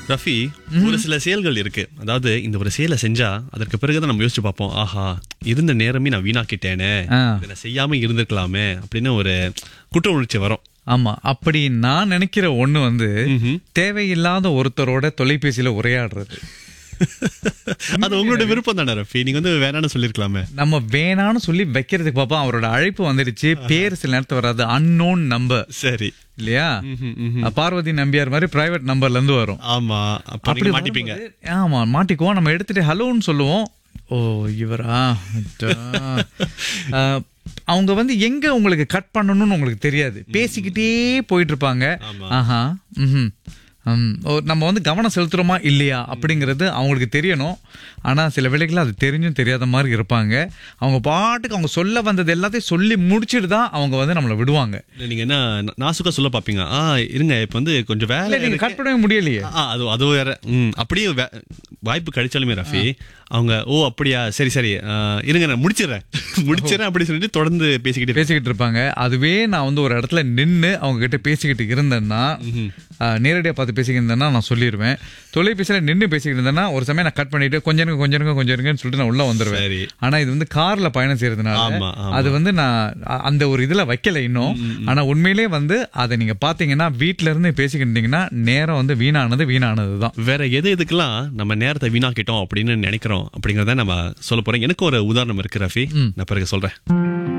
ரஃபி ஒரு சில செயல்கள் இருக்கு அதாவது இந்த ஒரு செயலை செஞ்சா அதற்கு பிறகுதான் நம்ம யோசிச்சு பார்ப்போம் ஆஹா இருந்த நேரமே நான் வீணாக்கிட்டேனே ஆ. இதை நான் செய்யாம இருந்திருக்கலாமே அப்படின்னு ஒரு குற்ற உணர்ச்சி வரும் ஆமா அப்படி நான் நினைக்கிற ஒண்ணு வந்து ம்ஹும். தேவையில்லாத ஒருத்தரோட தொலைபேசியில உரையாடுறது அது உங்களோட விருப்பம் தானே ரஃபி நீங்க வந்து வேணாம்னு சொல்லிருக்கலாமே நம்ம வேணான்னு சொல்லி வைக்கிறதுக்கு பாப்போம் அவரோட அழைப்பு வந்துடுச்சு பேர் சில நேரத்துல வராது அன்னோன் நம்பர் சரி இல்லையா ம்ஹும், ம்ஹும். பார்வதி நம்பியார் மாதிரி பிரைவேட் நம்பர்ல இருந்து வரும் ஆமா அப்ப நீங்க மாட்டிப்பீங்க வரும்போது, ஆமா மாட்டிக்குவோம் நம்ம எடுத்துட்டு ஹலோன்னு சொல்லுவோம் ஓ இவரா அச்சா. ஆஹ், அவங்க வந்து எங்க உங்களுக்கு கட் பண்ணணும்னு உங்களுக்கு தெரியாது பேசிக்கிட்டே போயிட்டு இருப்பாங்க ஆமா. ஆஹா ம்ஹும். ஹம், ஓ, நம்ம வந்து கவனம் செலுத்துறோமா இல்லையா அப்படிங்கிறது அவங்களுக்கு தெரியணும் ஆனா சில வேளைகளில் அது தெரிஞ்சும் தெரியாத மாதிரி இருப்பாங்க அவங்க பாட்டுக்கு அவங்க சொல்ல வந்தது எல்லாத்தையும் சொல்லி முடிச்சிட்டு தான் அவங்க வந்து நம்மளை விடுவாங்க நீங்க என்ன நாசுக்கா சொல்ல பாப்பீங்க ஆ இருங்க இப்ப வந்து கொஞ்சம் வேலை இல்ல நீங்க கட் பண்ணவே முடியலையே ஆ, அது அது வேற ம் அப்படியே வே- வாய்ப்பு கிடைச்சாலுமே ரஃபி அவங்க ஓ அப்படியா சரி சரி ஆ, இருங்க நான் முடிச்சிடுறேன் முடிச்சிடறேன் அப்படி சொல்லிட்டு தொடர்ந்து பேசிக்கிட்டே பேசிக்கிட்டு இருப்பாங்க அதுவே நான் வந்து ஒரு இடத்துல நின்று அவங்க கிட்ட பேசிக்கிட்டு இருந்தேன்னா ஆஹ், நேரடியா பார்த்து பேசிக்கிட்டு இருந்தேன்னா நான் சொல்லிடுவேன் தொலைபேசியில நின்று பேசிக்கிட்டு இருந்தேன்னா ஒரு சமயம் நான் கட் பண்ணிட்டு கொஞ்சம் இருங்க கொஞ்சம் இருங்க கொஞ்சம் இருங்கன்னு சொல்லிட்டு நான் உள்ள வந்துருவேன் சரி ஆனா இது வந்து கார்ல பயணம் செய்யறதுனால ஆமா, ஆமா. அது வந்து நான் அ- அந்த ஒரு இதுல வைக்கல இன்னும் ஆனா உண்மையிலே வந்து அதை நீங்க பாத்தீங்கன்னா வீட்ல இருந்து பேசிக்கிட்டு இருந்தீங்கன்னா நேரம் வந்து வீணானது வீணானது தான் வேற எது எதுக்கெல்லாம் நம்ம நேரத்தை வீணாக்கிட்டோம் அப்படின்னு நினைக்கிறோம் அப்படிங்கறத நம்ம சொல்ல போறோம் எனக்கு ஒரு உதாரணம் இருக்கு ரஃபி நான் பிறகு சொல்றேன்